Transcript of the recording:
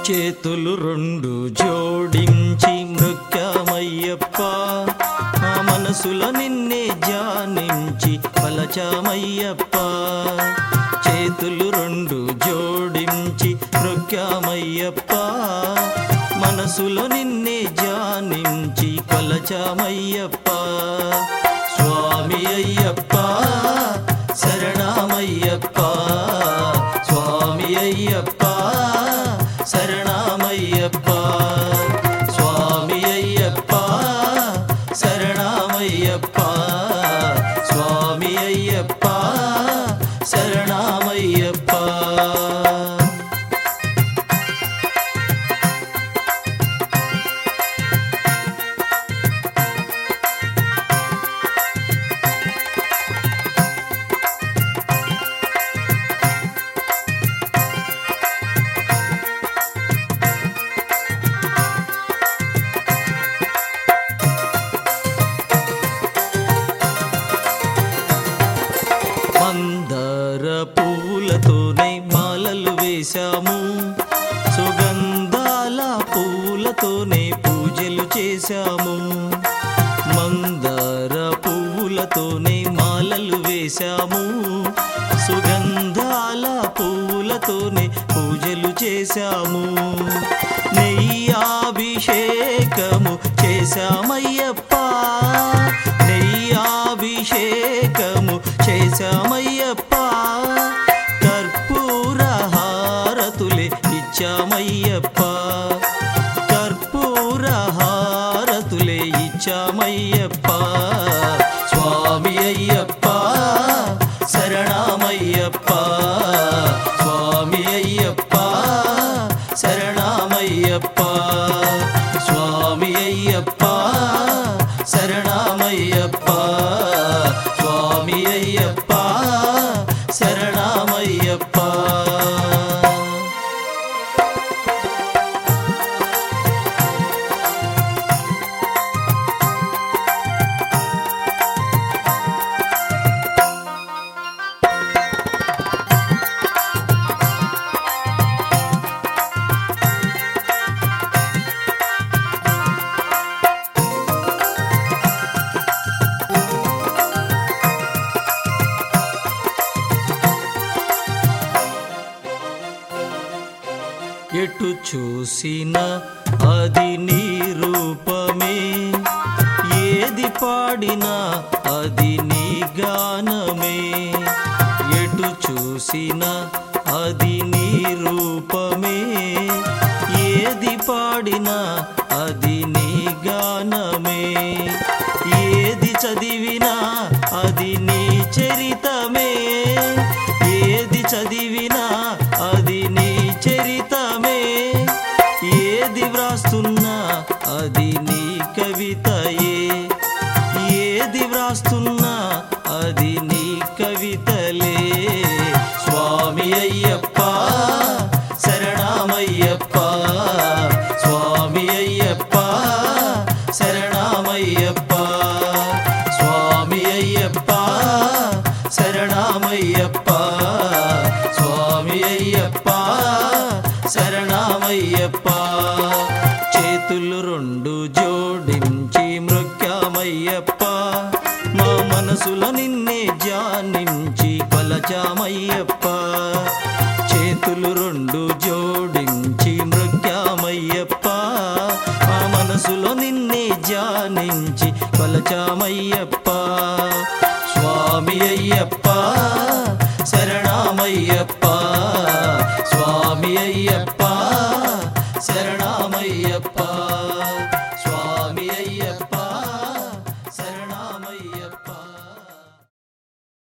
చేతులు రెండు జోడించి మృక్యామయ్యప్ప మా మనసులో నిన్నే ధ్యానించి పలచామయ్యప్ప చేతులు రెండు జోడించి మృక్యామయ్యప్ప మనసులో నిన్నే ధ్యానించి కొలచామయ్యప్ప స్వామి అయ్యప్ప శరణమయ్యప్ప స్వామి అయ్యప్ప శరణమయ్యప్ప స్వామి అయ్యప్ప శరణమయ్యప్ప స్వామి అయ్యప్ప శరణమయ్యప్ప మందార పువ్వులతోనే మాలలు వేశాము సుగంధాల పువ్వులతోనే పూజలు చేశాము మందార పువ్వులతోనే మాలలు వేశాము సుగంధాల పువ్వులతోనే పూజలు చేశాము నెయ్యాభిషేకము చేశామయ్యప్ప నెయ్యాభిషేకము చేశామయ్యప్ప కర్పూర హారతులే ఇచ్చామయ్యప్ప కర్పూర హారతులే ఇచ్చామయ్యప్ప స్వామి అయ్యప్ప శరణమయ్యప్ప స్వామి అయ్యప్ప శరణమయ్యప్ప స్వామి అయ్యప్ప శరణమయ్యప్ప స్వామి అయ్యప్ప శరణమయ్యప్ప ఎటు చూసిన అది నీ రూపమే ఏది పాడినా అది నీ గానమే ఎటు చూసిన అది నీ రూపమే ఏది పాడినా అది నీ గానమే ఏది చదివినా అది నీ చరితమే ఏది చదివినా అది నీ చరితమే ఏది వ్రాస్తున్నా అది నీ కవితయే ఏది వ్రాస్తున్నా అది నీ కవితలే స్వామి అయ్యప్ప శరణమయ్యప్ప స్వామి అయ్యప్ప శరణమయ్యప్ప స్వామి అయ్యప్ప శరణమయ్యప్ప స్వామి అయ్యప్ప శరణమయ్యప్ప చేతులు రెండు జోడించి మృక్యామయ్యప్ప మా మనసులో నిన్నే ధ్యానించి కొలచామయ్యప్ప చేతులు రెండు జోడించి మృక్యామయ్యప్ప మా మనసులో నిన్నే ధ్యానించి కొలచామయ్యప్ప స్వామి అయ్యప్ప శరణమయ్యప్ప స్వామి అయ్యప్ప